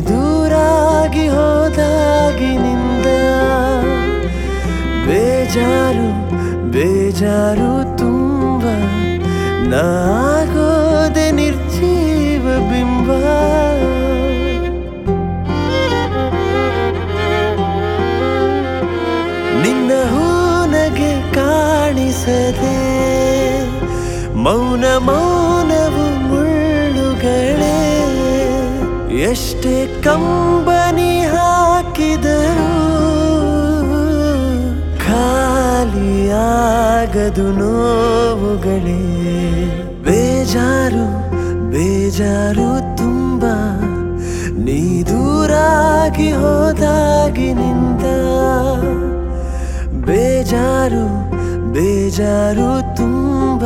ದೂರಾಗಿ ಹೋದಾಗಿನಿಂದ ಬೇಜಾರು ಬೇಜಾರು ತುಂಬ ನಾಗೋದೆ ನಿರ್ಜೀವ ಬಿಂಬ ನಿನ್ನ ಹೂನಗೆ ಕಾಣಿಸದೆ ಮೌನ ಮೌನವು ಮುಳ್ಳುಗಳೇ ಎಷ್ಟೇ ಕಂಬನಿ ಹಾಕಿದರೂ ಖಾಲಿಯಾಗದು ನೋವುಗಳೇ ಬೇಜಾರು ಬೇಜಾರು ತುಂಬ ನೀ ದೂರಾಗಿ ಹೋದಾಗಿನಿಂದ ಬೇಜಾರು ಬೇಜಾರು ತುಂಬ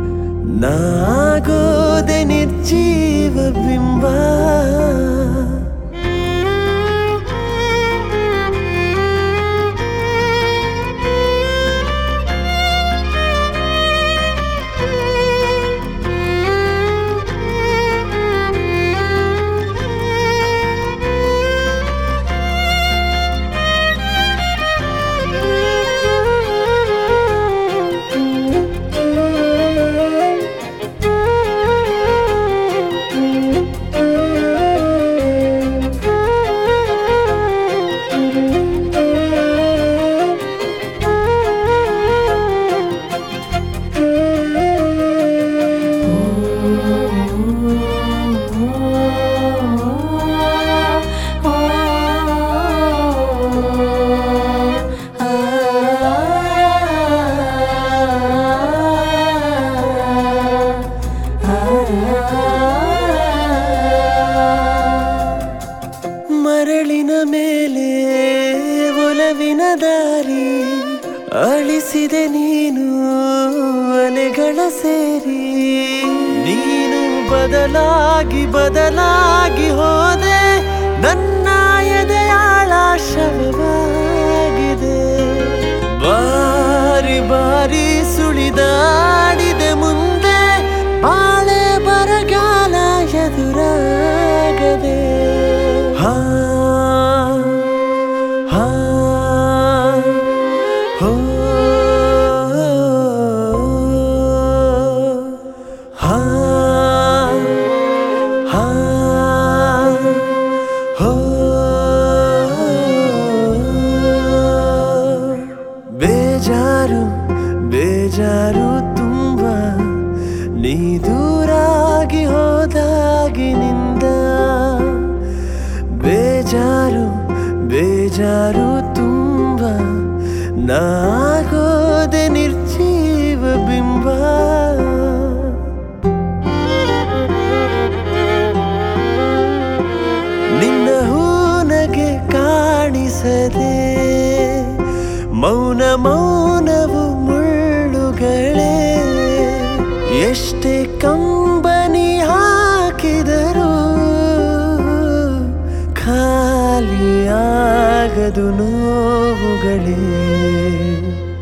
ನಾಗೋದೆ ನಿರ್ಜೀವ ಬಿಂಬ ಮರಳಿನ ಮೇಲೆ ಒಲವಿನ ದಾರಿ ಅಳಿಸಿದೆ ನೀನು ಅಲೆಗಳ ಸೇರಿ ನೀನು ಬದಲಾಗಿ ಬದಲಾಗಿ ಹೋದೆ ನನ್ನ ಎದೆಯಾಳ ಶವವಾಗಿದೆ ಬಾರಿ ಬಾರಿ ಸುಳಿದಾಡಿದೆ ಮುಂದೆ ಬಾಳೆ ಬರಗಾಲ ಎದುರಾಗದೆ ಹಾ ಹಾ ಹೋ ಹಾ ಹಾ ಹೋ ಬೇಜಾರು ಬೇಜಾರು ತುಂಬ ನೀ ದೂರಾಗಿ ಹೋದಾಗಿನಿಂದ ಬೇಜಾರು ಬೇಜಾರು ತುಂಬ ನಾಗೋದೆ ನಿರ್ಜೀವ ಬಿಂಬ ನಿನ್ನ ಹೂನಗೆ ಕಾಣಿಸದೆ ಮೌನ ಮೌನವು ಮುಳ್ಳುಗಳೇ ಎಷ್ಟೇ ಕಂಬನಿ ಹಾಕಿದರೂ ಖಾಲಿಯಾಗದು ನೋವುಗಳೇ